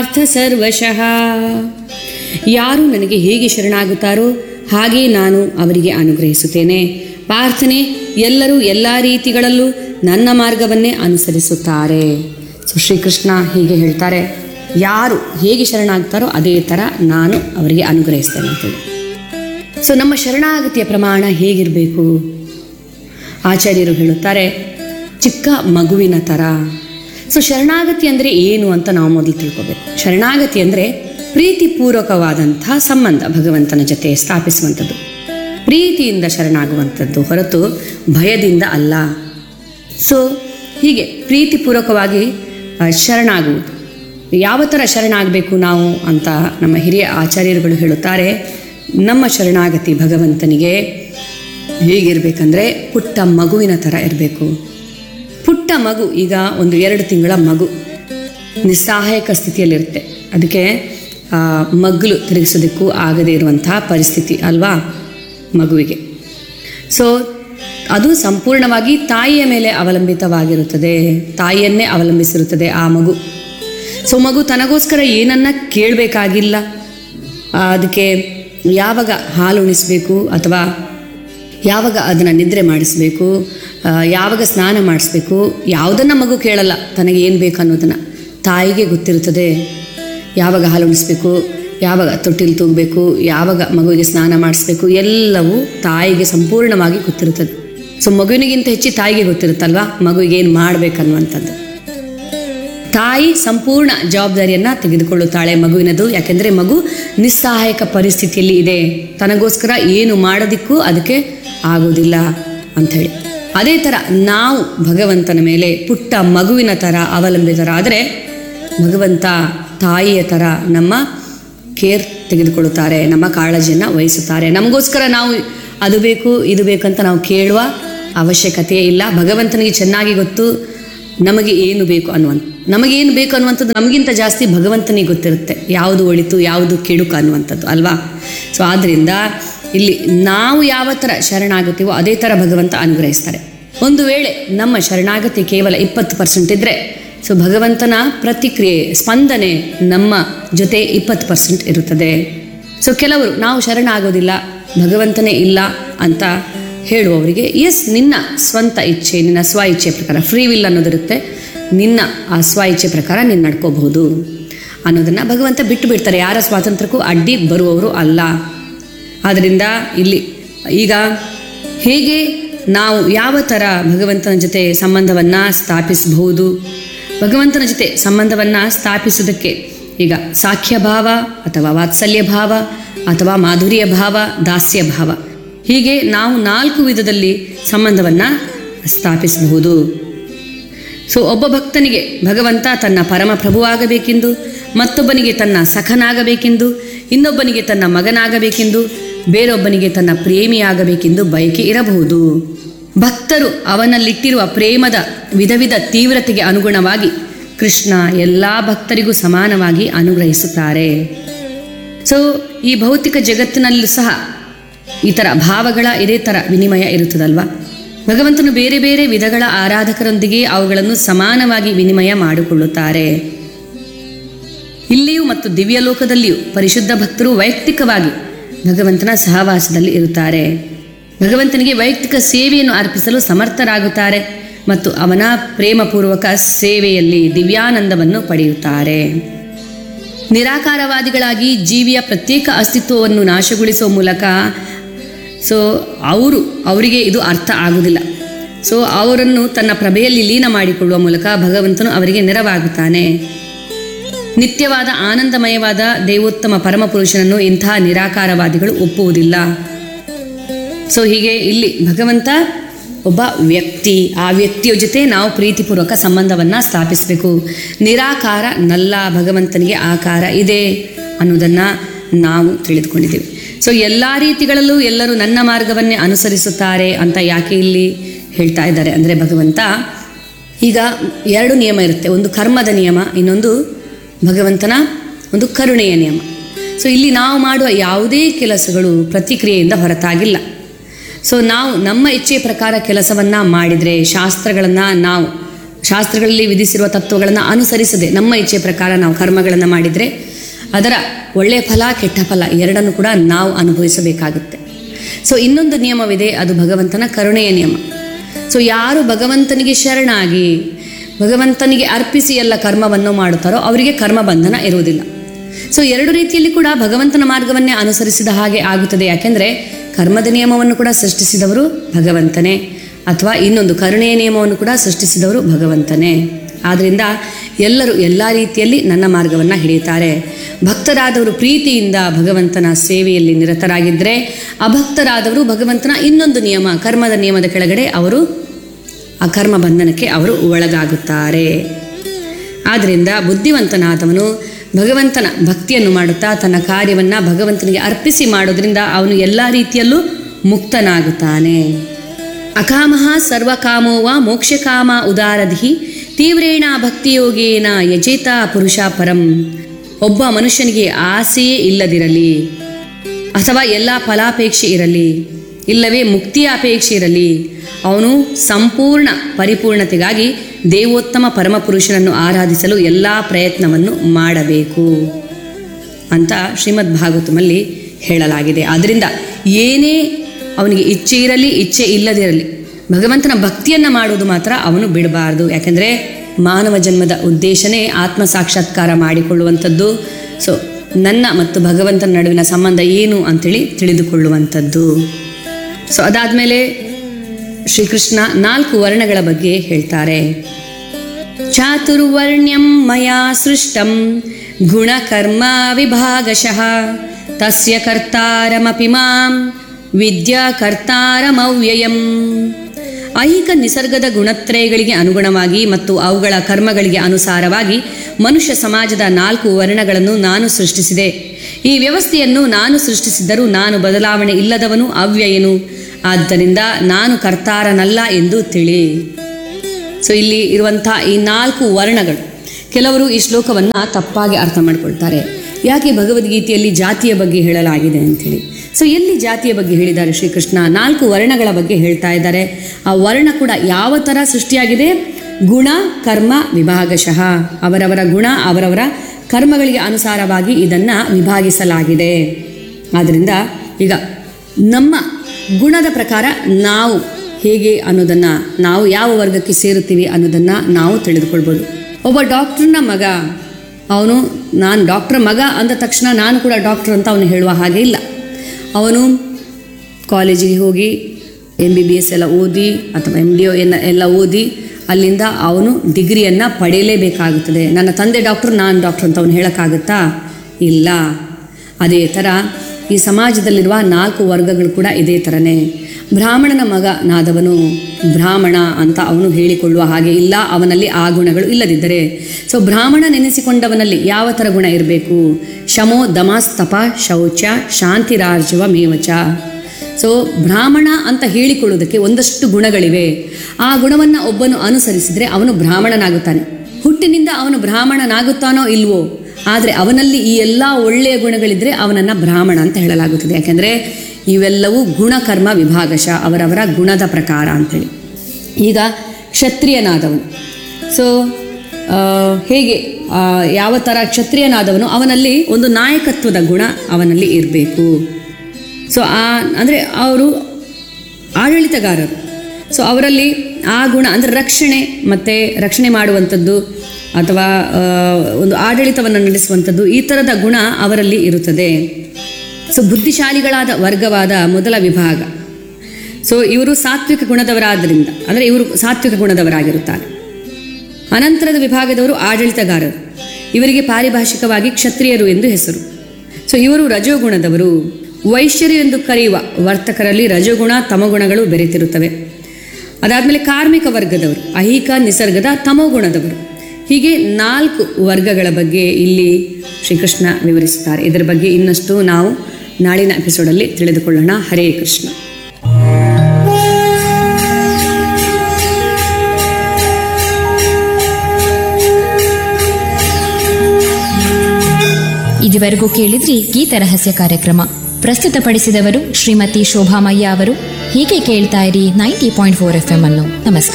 ಅರ್ಥ ಸರ್ವಶಃ ಯಾರು ನನಗೆ ಹೇಗೆ ಶರಣಾಗುತ್ತಾರೋ ಹಾಗೆ ನಾನು ಅವರಿಗೆ ಅನುಗ್ರಹಿಸುತ್ತೇನೆ ಪ್ರಾರ್ಥನೆ ಎಲ್ಲರೂ ಎಲ್ಲ ರೀತಿಗಳಲ್ಲೂ ನನ್ನ ಮಾರ್ಗವನ್ನೇ ಅನುಸರಿಸುತ್ತಾರೆ ಸೊ ಶ್ರೀಕೃಷ್ಣ ಹೀಗೆ ಹೇಳ್ತಾರೆ ಯಾರು ಹೇಗೆ ಶರಣಾಗ್ತಾರೋ ಅದೇ ಥರ ನಾನು ಅವರಿಗೆ ಅನುಗ್ರಹಿಸ್ತೇನೆ ಅಂತೇಳಿ ಸೊ ನಮ್ಮ ಶರಣಾಗತಿಯ ಪ್ರಮಾಣ ಹೇಗಿರಬೇಕು ಆಚಾರ್ಯರು ಹೇಳುತ್ತಾರೆ ಚಿಕ್ಕ ಮಗುವಿನ ಥರ ಸೊ ಶರಣಾಗತಿ ಅಂದರೆ ಏನು ಅಂತ ನಾವು ಮೊದಲು ತಿಳ್ಕೊಬೇಕು ಶರಣಾಗತಿ ಅಂದರೆ ಪ್ರೀತಿಪೂರ್ವಕವಾದಂತಹ ಸಂಬಂಧ ಭಗವಂತನ ಜೊತೆ ಸ್ಥಾಪಿಸುವಂಥದ್ದು ಪ್ರೀತಿಯಿಂದ ಶರಣಾಗುವಂಥದ್ದು ಹೊರತು ಭಯದಿಂದ ಅಲ್ಲ ಸೊ ಹೀಗೆ ಪ್ರೀತಿಪೂರ್ವಕವಾಗಿ ಆ, ಶರಣಾಗುವುದು ಯಾವ ಥರ ಶರಣಾಗಬೇಕು ನಾವು ಅಂತ ನಮ್ಮ ಹಿರಿಯ ಆಚಾರ್ಯರುಗಳು ಹೇಳುತ್ತಾರೆ ನಮ್ಮ ಶರಣಾಗತಿ ಭಗವಂತನಿಗೆ ಹೇಗಿರಬೇಕಂದ್ರೆ ಪುಟ್ಟ ಮಗುವಿನ ಥರ ಇರಬೇಕು ಪುಟ್ಟ ಮಗು ಈಗ ಒಂದು ಎರಡು ತಿಂಗಳ ಮಗು ನಿಸ್ಸಹಾಯಕ ಸ್ಥಿತಿಯಲ್ಲಿರುತ್ತೆ ಅದಕ್ಕೆ ಆ, ಮಗ್ಗಲು ತಿರುಗಿಸೋದಕ್ಕೂ ಆಗದೇ ಇರುವಂತಹ ಪರಿಸ್ಥಿತಿ ಅಲ್ವಾ ಮಗುವಿಗೆ ಸೊ ಅದು ಸಂಪೂರ್ಣವಾಗಿ ತಾಯಿಯ ಮೇಲೆ ಅವಲಂಬಿತವಾಗಿರುತ್ತದೆ ತಾಯಿಯನ್ನೇ ಅವಲಂಬಿಸಿರುತ್ತದೆ ಆ ಮಗು ಸೊ ಮಗು ತನಗೋಸ್ಕರ ಏನನ್ನ ಕೇಳಬೇಕಾಗಿಲ್ಲ ಅದಕ್ಕೆ ಯಾವಾಗ ಹಾಲು ಉಣಿಸ್ಬೇಕು ಅಥವಾ ಯಾವಾಗ ಅದನ್ನು ನಿದ್ರೆ ಮಾಡಿಸ್ಬೇಕು ಆ, ಯಾವಾಗ ಸ್ನಾನ ಮಾಡಿಸ್ಬೇಕು ಯಾವುದನ್ನು ಮಗು ಕೇಳಲ್ಲ ತನಗೆ ಏನು ಬೇಕು ಅನ್ನೋದನ್ನು ತಾಯಿಗೆ ಗೊತ್ತಿರುತ್ತದೆ ಯಾವಾಗ ಹಾಲು ಉಣಿಸ್ಬೇಕು ಯಾವಾಗ ತೊಟ್ಟಿಲು ತೂಗಬೇಕು ಯಾವಾಗ ಮಗುವಿಗೆ ಸ್ನಾನ ಮಾಡಿಸ್ಬೇಕು ಎಲ್ಲವೂ ತಾಯಿಗೆ ಸಂಪೂರ್ಣವಾಗಿ ಗೊತ್ತಿರುತ್ತದೆ ಸೊ ಮಗುವಿನಿಗಿಂತ ಹೆಚ್ಚು ತಾಯಿಗೆ ಗೊತ್ತಿರುತ್ತಲ್ವಾ ಮಗುವಿಗೆ ಏನು ಮಾಡಬೇಕನ್ನುವಂಥದ್ದು ತಾಯಿ ಸಂಪೂರ್ಣ ಜವಾಬ್ದಾರಿಯನ್ನು ತೆಗೆದುಕೊಳ್ಳುತ್ತಾಳೆ ಮಗುವಿನದು ಯಾಕೆಂದರೆ ಮಗು ನಿಸ್ಸಹಾಯಕ ಪರಿಸ್ಥಿತಿಯಲ್ಲಿ ಇದೆ ತನಗೋಸ್ಕರ ಏನು ಮಾಡೋದಕ್ಕೂ ಅದಕ್ಕೆ ಆಗೋದಿಲ್ಲ ಅಂಥೇಳಿ ಅದೇ ಥರ ನಾವು ಭಗವಂತನ ಮೇಲೆ ಪುಟ್ಟ ಮಗುವಿನ ಥರ ಅವಲಂಬಿತರಾದರೆ ಭಗವಂತ ತಾಯಿಯ ಥರ ನಮ್ಮ ಕೇರ್ ತೆಗೆದುಕೊಳ್ಳುತ್ತಾರೆ ನಮ್ಮ ಕಾಳಜಿಯನ್ನು ವಹಿಸುತ್ತಾರೆ ನಮಗೋಸ್ಕರ ನಾವು ಅದು ಬೇಕು ಇದು ಬೇಕಂತ ನಾವು ಕೇಳುವ ಅವಶ್ಯಕತೆಯೇ ಇಲ್ಲ ಭಗವಂತನಿಗೆ ಚೆನ್ನಾಗಿ ಗೊತ್ತು ನಮಗೆ ಏನು ಬೇಕು ಅನ್ನುವಂಥ ನಮಗೇನು ಬೇಕು ಅನ್ನುವಂಥದ್ದು ನಮಗಿಂತ ಜಾಸ್ತಿ ಭಗವಂತನಿಗೆ ಗೊತ್ತಿರುತ್ತೆ ಯಾವುದು ಒಳಿತು ಯಾವುದು ಕೆಡುಕು ಅನ್ನುವಂಥದ್ದು ಅಲ್ವಾ ಸೊ ಆದ್ದರಿಂದ ಇಲ್ಲಿ ನಾವು ಯಾವ ಥರ ಶರಣಾಗುತ್ತೀವೋ ಅದೇ ಥರ ಭಗವಂತ ಅನುಗ್ರಹಿಸ್ತಾರೆ ಒಂದು ವೇಳೆ ನಮ್ಮ ಶರಣಾಗತಿ ಕೇವಲ ಇಪ್ಪತ್ತು ಪರ್ಸೆಂಟ್ ಇದ್ದರೆ ಸೊ ಭಗವಂತನ ಪ್ರತಿಕ್ರಿಯೆ ಸ್ಪಂದನೆ ನಮ್ಮ ಜೊತೆ ಇಪ್ಪತ್ತು ಪರ್ಸೆಂಟ್ ಇರುತ್ತದೆ ಸೊ ಕೆಲವರು ನಾವು ಶರಣಾಗೋದಿಲ್ಲ ಭಗವಂತನೇ ಇಲ್ಲ ಅಂತ ಹೇಳುವವರಿಗೆ ಎಸ್ ನಿನ್ನ ಸ್ವಂತ ಇಚ್ಛೆ ನಿನ್ನ ಸ್ವ ಇಚ್ಛೆ ಪ್ರಕಾರ ಫ್ರೀ ವಿಲ್ ಅನ್ನೋದಿರುತ್ತೆ ನಿನ್ನ ಆ ಸ್ವ ಇಚ್ಛೆ ಪ್ರಕಾರ ನೀನು ನಡ್ಕೋಬಹುದು ಅನ್ನೋದನ್ನು ಭಗವಂತ ಬಿಟ್ಟು ಬಿಡ್ತಾರೆ ಯಾರ ಸ್ವಾತಂತ್ರ್ಯಕ್ಕೂ ಅಡ್ಡಿ ಬರುವವರು ಅಲ್ಲ ಆದ್ದರಿಂದ ಇಲ್ಲಿ ಈಗ ಹೇಗೆ ನಾವು ಯಾವ ಥರ ಭಗವಂತನ ಜೊತೆ ಸಂಬಂಧವನ್ನು ಸ್ಥಾಪಿಸಬಹುದು ಭಗವಂತನ ಜೊತೆ ಸಂಬಂಧವನ್ನು ಸ್ಥಾಪಿಸುವುದಕ್ಕೆ ಈಗ ಸಾಖ್ಯ ಭಾವ ಅಥವಾ ವಾತ್ಸಲ್ಯ ಭಾವ ಅಥವಾ ಮಾಧುರ್ಯ ಭಾವ ದಾಸ್ಯ ಭಾವ ಹೀಗೆ ನಾವು ನಾಲ್ಕು ವಿಧದಲ್ಲಿ ಸಂಬಂಧವನ್ನು ಸ್ಥಾಪಿಸಬಹುದು ಸೊ ಒಬ್ಬ ಭಕ್ತನಿಗೆ ಭಗವಂತ ತನ್ನ ಪರಮ ಪ್ರಭುವಾಗಬೇಕೆಂದು ಮತ್ತೊಬ್ಬನಿಗೆ ತನ್ನ ಸಖನಾಗಬೇಕೆಂದು ಇನ್ನೊಬ್ಬನಿಗೆ ತನ್ನ ಮಗನಾಗಬೇಕೆಂದು ಬೇರೊಬ್ಬನಿಗೆ ತನ್ನ ಪ್ರೇಮಿಯಾಗಬೇಕೆಂದು ಬಯಕೆ ಇರಬಹುದು ಭಕ್ತರು ಅವನಲ್ಲಿಟ್ಟಿರುವ ಪ್ರೇಮದ ವಿಧ ವಿಧ ತೀವ್ರತೆಗೆ ಅನುಗುಣವಾಗಿ ಕೃಷ್ಣ ಎಲ್ಲ ಭಕ್ತರಿಗೂ ಸಮಾನವಾಗಿ ಅನುಗ್ರಹಿಸುತ್ತಾರೆ ಸೊ ಈ ಭೌತಿಕ ಜಗತ್ತಿನಲ್ಲೂ ಸಹ ಈ ಥರ ಭಾವಗಳ ಇದೇ ಥರ ವಿನಿಮಯ ಇರುತ್ತದಲ್ವಾ ಭಗವಂತನು ಬೇರೆ ಬೇರೆ ವಿಧಗಳ ಆರಾಧಕರೊಂದಿಗೆ ಅವುಗಳನ್ನು ಸಮಾನವಾಗಿ ವಿನಿಮಯ ಮಾಡಿಕೊಳ್ಳುತ್ತಾರೆ ಇಲ್ಲಿಯೂ ಮತ್ತು ದಿವ್ಯ ಲೋಕದಲ್ಲಿಯೂ ಪರಿಶುದ್ಧ ಭಕ್ತರು ವೈಯಕ್ತಿಕವಾಗಿ ಭಗವಂತನ ಸಹವಾಸದಲ್ಲಿ ಇರುತ್ತಾರೆ ಭಗವಂತನಿಗೆ ವೈಯಕ್ತಿಕ ಸೇವೆಯನ್ನು ಅರ್ಪಿಸಲು ಸಮರ್ಥರಾಗುತ್ತಾರೆ ಮತ್ತು ಅವನ ಪ್ರೇಮಪೂರ್ವಕ ಸೇವೆಯಲ್ಲಿ ದಿವ್ಯಾನಂದವನ್ನು ಪಡೆಯುತ್ತಾರೆ ನಿರಾಕಾರವಾದಿಗಳಾಗಿ ಜೀವಿಯ ಪ್ರತ್ಯೇಕ ಅಸ್ತಿತ್ವವನ್ನು ನಾಶಗೊಳಿಸುವ ಮೂಲಕ ಸೊ ಅವರು ಅವರಿಗೆ ಇದು ಅರ್ಥ ಆಗುವುದಿಲ್ಲ ಸೊ ಅವರನ್ನು ತನ್ನ ಪ್ರಭೆಯಲ್ಲಿ ಲೀನ ಮಾಡಿಕೊಳ್ಳುವ ಮೂಲಕ ಭಗವಂತನು ಅವರಿಗೆ ನೆರವಾಗುತ್ತಾನೆ ನಿತ್ಯವಾದ ಆನಂದಮಯವಾದ ದೇವೋತ್ತಮ ಪರಮಪುರುಷನನ್ನು ಇಂತಹ ನಿರಾಕಾರವಾದಿಗಳು ಒಪ್ಪುವುದಿಲ್ಲ ಸೊ ಹೀಗೆ ಇಲ್ಲಿ ಭಗವಂತ ಒಬ್ಬ ವ್ಯಕ್ತಿ ಆ ವ್ಯಕ್ತಿಯ ಜೊತೆ ನಾವು ಪ್ರೀತಿಪೂರ್ವಕ ಸಂಬಂಧವನ್ನು ಸ್ಥಾಪಿಸಬೇಕು ನಿರಾಕಾರ ನಲ್ಲ ಭಗವಂತನಿಗೆ ಆಕಾರ ಇದೆ ಅನ್ನೋದನ್ನು ನಾವು ತಿಳಿದುಕೊಂಡಿದ್ದೀವಿ ಸೊ ಎಲ್ಲ ರೀತಿಗಳಲ್ಲೂ ಎಲ್ಲರೂ ನನ್ನ ಮಾರ್ಗವನ್ನೇ ಅನುಸರಿಸುತ್ತಾರೆ ಅಂತ ಯಾಕೆ ಇಲ್ಲಿ ಹೇಳ್ತಾ ಇದ್ದಾರೆ ಅಂದರೆ ಭಗವಂತ ಈಗ ಎರಡು ನಿಯಮ ಇರುತ್ತೆ ಒಂದು ಕರ್ಮದ ನಿಯಮ ಇನ್ನೊಂದು ಭಗವಂತನ ಒಂದು ಕರುಣೆಯ ನಿಯಮ ಸೊ ಇಲ್ಲಿ ನಾವು ಮಾಡುವ ಯಾವುದೇ ಕೆಲಸಗಳು ಪ್ರತಿಕ್ರಿಯೆಯಿಂದ ಹೊರತಾಗಿಲ್ಲ ಸೊ ನಾವು ನಮ್ಮ ಇಚ್ಛೆಯ ಪ್ರಕಾರ ಕೆಲಸವನ್ನು ಮಾಡಿದರೆ ಶಾಸ್ತ್ರಗಳನ್ನು ನಾವು ಶಾಸ್ತ್ರಗಳಲ್ಲಿ ವಿಧಿಸಿರುವ ತತ್ವಗಳನ್ನು ಅನುಸರಿಸದೆ ನಮ್ಮ ಇಚ್ಛೆ ಪ್ರಕಾರ ನಾವು ಕರ್ಮಗಳನ್ನು ಮಾಡಿದರೆ ಅದರ ಒಳ್ಳೆಯ ಫಲ ಕೆಟ್ಟ ಫಲ ಎರಡನ್ನು ಕೂಡ ನಾವು ಅನುಭವಿಸಬೇಕಾಗುತ್ತೆ ಸೊ ಇನ್ನೊಂದು ನಿಯಮವಿದೆ ಅದು ಭಗವಂತನ ಕರುಣೆಯ ನಿಯಮ ಸೊ ಯಾರು ಭಗವಂತನಿಗೆ ಶರಣಾಗಿ ಭಗವಂತನಿಗೆ ಅರ್ಪಿಸಿ ಎಲ್ಲ ಕರ್ಮವನ್ನು ಮಾಡುತ್ತಾರೋ ಅವರಿಗೆ ಕರ್ಮ ಬಂಧನ ಇರುವುದಿಲ್ಲ ಸೊ ಎರಡು ರೀತಿಯಲ್ಲಿ ಕೂಡ ಭಗವಂತನ ಮಾರ್ಗವನ್ನೇ ಅನುಸರಿಸಿದ ಹಾಗೆ ಆಗುತ್ತದೆ ಯಾಕೆಂದರೆ ಕರ್ಮದ ನಿಯಮವನ್ನು ಕೂಡ ಸೃಷ್ಟಿಸಿದವರು ಭಗವಂತನೇ ಅಥವಾ ಇನ್ನೊಂದು ಕರುಣೆಯ ನಿಯಮವನ್ನು ಕೂಡ ಸೃಷ್ಟಿಸಿದವರು ಭಗವಂತನೇ ಆದ್ದರಿಂದ ಎಲ್ಲರೂ ಎಲ್ಲ ರೀತಿಯಲ್ಲಿ ನನ್ನ ಮಾರ್ಗವನ್ನು ಹಿಡಿಯುತ್ತಾರೆ ಭಕ್ತರಾದವರು ಪ್ರೀತಿಯಿಂದ ಭಗವಂತನ ಸೇವೆಯಲ್ಲಿ ನಿರತರಾಗಿದ್ದರೆ ಅಭಕ್ತರಾದವರು ಭಗವಂತನ ಇನ್ನೊಂದು ನಿಯಮ ಕರ್ಮದ ನಿಯಮದ ಕೆಳಗಡೆ ಅವರು ಆ ಕರ್ಮ ಬಂಧನಕ್ಕೆ ಅವರು ಒಳಗಾಗುತ್ತಾರೆ ಆದ್ದರಿಂದ ಬುದ್ಧಿವಂತನಾದವನು ಭಗವಂತನ ಭಕ್ತಿಯನ್ನು ಮಾಡುತ್ತಾ ತನ್ನ ಕಾರ್ಯವನ್ನು ಭಗವಂತನಿಗೆ ಅರ್ಪಿಸಿ ಮಾಡೋದ್ರಿಂದ ಅವನು ಎಲ್ಲ ರೀತಿಯಲ್ಲೂ ಮುಕ್ತನಾಗುತ್ತಾನೆ ಅಕಾಮಃ ಸರ್ವಕಾಮೋ ವಾ ಮೋಕ್ಷಕಾಮ ಉದಾರಧಿ ತೀವ್ರೇಣ ಭಕ್ತಿಯೋಗೇನ ಯಜೇತ ಪುರುಷ ಪರಂ ಒಬ್ಬ ಮನುಷ್ಯನಿಗೆ ಆಸೆಯೇ ಇಲ್ಲದಿರಲಿ ಅಥವಾ ಎಲ್ಲ ಫಲಾಪೇಕ್ಷೆ ಇರಲಿ ಇಲ್ಲವೇ ಮುಕ್ತಿಯ ಅಪೇಕ್ಷೆ ಇರಲಿ ಅವನು ಸಂಪೂರ್ಣ ಪರಿಪೂರ್ಣತೆಗಾಗಿ ದೇವೋತ್ತಮ ಪರಮಪುರುಷನನ್ನು ಆರಾಧಿಸಲು ಎಲ್ಲ ಪ್ರಯತ್ನವನ್ನು ಮಾಡಬೇಕು ಅಂತ ಶ್ರೀಮದ್ ಭಾಗವತಮಲ್ಲಿ ಹೇಳಲಾಗಿದೆ ಆದ್ದರಿಂದ ಏನೇ ಅವನಿಗೆ ಇಚ್ಛೆ ಇರಲಿ ಇಚ್ಛೆ ಇಲ್ಲದಿರಲಿ ಭಗವಂತನ ಭಕ್ತಿಯನ್ನು ಮಾಡುವುದು ಮಾತ್ರ ಅವನು ಬಿಡಬಾರ್ದು ಯಾಕೆಂದರೆ ಮಾನವ ಜನ್ಮದ ಉದ್ದೇಶನೇ ಆತ್ಮ ಸಾಕ್ಷಾತ್ಕಾರ ಮಾಡಿಕೊಳ್ಳುವಂಥದ್ದು ಸೊ ನನ್ನ ಮತ್ತು ಭಗವಂತನ ನಡುವಿನ ಸಂಬಂಧ ಏನು ಅಂತೇಳಿ ತಿಳಿದುಕೊಳ್ಳುವಂಥದ್ದು ಸೊ ಅದಾದಮೇಲೆ ಶ್ರೀಕೃಷ್ಣ ನಾಲ್ಕು ವರ್ಣಗಳ ಬಗ್ಗೆ ಹೇಳ್ತಾರೆ ಚಾತುರ್ವರ್ಣ್ಯಂ ಮಯಾ ಸೃಷ್ಟಂ ಗುಣಕರ್ಮ ವಿಭಾಗಶಃ ತಸ್ಯ ಕರ್ತಾರಮಪಿ ಮಾಂ ವಿದ್ಯಾ ಕರ್ತಾರಮವ್ಯಯಂ ಐಹಿಕ ನಿಸರ್ಗದ ಗುಣತ್ರಯಗಳಿಗೆ ಅನುಗುಣವಾಗಿ ಮತ್ತು ಅವುಗಳ ಕರ್ಮಗಳಿಗೆ ಅನುಸಾರವಾಗಿ ಮನುಷ್ಯ ಸಮಾಜದ ನಾಲ್ಕು ವರ್ಣಗಳನ್ನು ನಾನು ಸೃಷ್ಟಿಸಿದೆ ಈ ವ್ಯವಸ್ಥೆಯನ್ನು ನಾನು ಸೃಷ್ಟಿಸಿದ್ದರೂ ನಾನು ಬದಲಾವಣೆ ಇಲ್ಲದವನು ಅವ್ಯಯನು ಆದ್ದರಿಂದ ನಾನು ಕರ್ತಾರನಲ್ಲ ಎಂದು ತಿಳಿ ಸೊ ಇಲ್ಲಿ ಇರುವಂಥ ಈ ನಾಲ್ಕು ವರ್ಣಗಳು ಕೆಲವರು ಈ ಶ್ಲೋಕವನ್ನು ತಪ್ಪಾಗಿ ಅರ್ಥ ಮಾಡ್ಕೊಳ್ತಾರೆ ಯಾಕೆ ಭಗವದ್ಗೀತೆಯಲ್ಲಿ ಜಾತಿಯ ಬಗ್ಗೆ ಹೇಳಲಾಗಿದೆ ಅಂಥೇಳಿ ಸೊ ಎಲ್ಲಿ ಜಾತಿಯ ಬಗ್ಗೆ ಹೇಳಿದ್ದಾರೆ ಶ್ರೀಕೃಷ್ಣ ನಾಲ್ಕು ವರ್ಣಗಳ ಬಗ್ಗೆ ಹೇಳ್ತಾ ಇದ್ದಾರೆ ಆ ವರ್ಣ ಕೂಡ ಯಾವ ಥರ ಸೃಷ್ಟಿಯಾಗಿದೆ ಗುಣ ಕರ್ಮ ವಿಭಾಗಶಃ ಅವರವರ ಗುಣ ಅವರವರ ಕರ್ಮಗಳಿಗೆ ಅನುಸಾರವಾಗಿ ಇದನ್ನು ವಿಭಾಗಿಸಲಾಗಿದೆ ಆದ್ದರಿಂದ ಈಗ ನಮ್ಮ ಗುಣದ ಪ್ರಕಾರ ನಾವು ಹೇಗೆ ಅನ್ನೋದನ್ನು ನಾವು ಯಾವ ವರ್ಗಕ್ಕೆ ಸೇರುತ್ತೀವಿ ಅನ್ನೋದನ್ನು ನಾವು ತಿಳಿದುಕೊಳ್ಬೋದು ಒಬ್ಬ ಡಾಕ್ಟ್ರನ ಮಗ ಅವನು ನಾನು ಡಾಕ್ಟ್ರ ಮಗ ಅಂದ ತಕ್ಷಣ ನಾನು ಕೂಡ ಡಾಕ್ಟ್ರ್ ಅಂತ ಅವನು ಹೇಳುವ ಹಾಗೆ ಇಲ್ಲ ಅವನು ಕಾಲೇಜಿಗೆ ಹೋಗಿ ಎಮ್ ಬಿ ಬಿ ಎಸ್ ಎಲ್ಲ ಓದಿ ಅಥವಾ ಎಮ್ ಡಿ ಒ ಎಲ್ಲ ಎಲ್ಲ ಓದಿ ಅಲ್ಲಿಂದ ಅವನು ಡಿಗ್ರಿಯನ್ನು ಪಡೆಯಲೇಬೇಕಾಗುತ್ತದೆ ನನ್ನ ತಂದೆ ಡಾಕ್ಟ್ರು ನಾನು ಡಾಕ್ಟ್ರ್ ಅಂತ ಅವನು ಹೇಳೋಕ್ಕಾಗುತ್ತಾ ಇಲ್ಲ ಅದೇ ಥರ ಈ ಸಮಾಜದಲ್ಲಿರುವ ನಾಲ್ಕು ವರ್ಗಗಳು ಕೂಡ ಇದೇ ಥರನೇ ಬ್ರಾಹ್ಮಣನ ಮಗನಾದವನು ಬ್ರಾಹ್ಮಣ ಅಂತ ಅವನು ಹೇಳಿಕೊಳ್ಳುವ ಹಾಗೆ ಇಲ್ಲ ಅವನಲ್ಲಿ ಆ ಗುಣಗಳು ಇಲ್ಲದಿದ್ದರೆ ಸೊ ಬ್ರಾಹ್ಮಣ ನೆನೆಸಿಕೊಂಡವನಲ್ಲಿ ಯಾವ ಥರ ಗುಣ ಇರಬೇಕು ಶಮೋ ದಮಾಸ್ತಪ ಶೌಚ ಶಾಂತಿರಾರ್ಜವ ಮೇವಚ ಸೊ ಬ್ರಾಹ್ಮಣ ಅಂತ ಹೇಳಿಕೊಳ್ಳುವುದಕ್ಕೆ ಒಂದಷ್ಟು ಗುಣಗಳಿವೆ ಆ ಗುಣವನ್ನು ಒಬ್ಬನು ಅನುಸರಿಸಿದರೆ ಅವನು ಬ್ರಾಹ್ಮಣನಾಗುತ್ತಾನೆ ಹುಟ್ಟಿನಿಂದ ಅವನು ಬ್ರಾಹ್ಮಣನಾಗುತ್ತಾನೋ ಇಲ್ವೋ ಆದರೆ ಅವನಲ್ಲಿ ಈ ಎಲ್ಲ ಒಳ್ಳೆಯ ಗುಣಗಳಿದ್ದರೆ ಅವನನ್ನು ಬ್ರಾಹ್ಮಣ ಅಂತ ಹೇಳಲಾಗುತ್ತದೆ ಯಾಕೆಂದರೆ ಇವೆಲ್ಲವೂ ಗುಣಕರ್ಮ ವಿಭಾಗಶ ಅವರವರ ಗುಣದ ಪ್ರಕಾರ ಅಂಥೇಳಿ ಈಗ ಕ್ಷತ್ರಿಯನಾದವನು ಸೊ ಆ, ಹೇಗೆ ಆ, ಯಾವ ಥರ ಕ್ಷತ್ರಿಯನಾದವನು ಅವನಲ್ಲಿ ಒಂದು ನಾಯಕತ್ವದ ಗುಣ ಅವನಲ್ಲಿ ಇರಬೇಕು ಸೊ ಆ ಅಂದರೆ ಅವರು ಆಡಳಿತಗಾರರು ಸೊ ಅವರಲ್ಲಿ ಆ ಗುಣ ಅಂದರೆ ರಕ್ಷಣೆ ಮತ್ತು ರಕ್ಷಣೆ ಮಾಡುವಂಥದ್ದು ಅಥವಾ ಆ, ಒಂದು ಆಡಳಿತವನ್ನು ನಡೆಸುವಂಥದ್ದು ಈ ಥರದ ಗುಣ ಅವರಲ್ಲಿ ಇರುತ್ತದೆ ಸೊ ಬುದ್ಧಿಶಾಲಿಗಳಾದ ವರ್ಗವಾದ ಮೊದಲ ವಿಭಾಗ ಸೊ ಇವರು ಸಾತ್ವಿಕ ಗುಣದವರಾದ್ದರಿಂದ ಅಂದರೆ ಇವರು ಸಾತ್ವಿಕ ಗುಣದವರಾಗಿರುತ್ತಾರೆ ಅನಂತರದ ವಿಭಾಗದವರು ಆಡಳಿತಗಾರರು ಇವರಿಗೆ ಪಾರಿಭಾಷಿಕವಾಗಿ ಕ್ಷತ್ರಿಯರು ಎಂದು ಹೆಸರು ಸೊ ಇವರು ರಜೋಗುಣದವರು ವೈಶ್ಯರು ಎಂದು ಕರೆಯುವ ವರ್ತಕರಲ್ಲಿ ರಜೋಗುಣ ತಮಗುಣಗಳು ಬೆರೆತಿರುತ್ತವೆ ಅದಾದಮೇಲೆ ಕಾರ್ಮಿಕ ವರ್ಗದವರು ಐಹಿಕ ನಿಸರ್ಗದ ತಮೋಗುಣದವರು ಹೀಗೆ ನಾಲ್ಕು ವರ್ಗಗಳ ಬಗ್ಗೆ ಇಲ್ಲಿ ಶ್ರೀಕೃಷ್ಣ ವಿವರಿಸುತ್ತಾರೆ ಇದರ ಬಗ್ಗೆ ಇನ್ನಷ್ಟು ನಾವು ನಾಳಿನ ಎಪಿಸೋಡಲ್ಲಿ ತಿಳಿದುಕೊಳ್ಳೋಣ ಹರೇ ಕೃಷ್ಣ ಇದುವರೆಗೂ ಕೇಳಿದ್ರಿ ಗೀತ ರಹಸ್ಯ ಕಾರ್ಯಕ್ರಮ ಪ್ರಸ್ತುತಪಡಿಸಿದವರು ಶ್ರೀಮತಿ ಶೋಭಾಮಯ್ಯ ಅವರು ಹೀಗೆ ಕೇಳ್ತಾ ಇರಿ ninety point four F M ಅನ್ನು ನಮಸ್ಕಾರ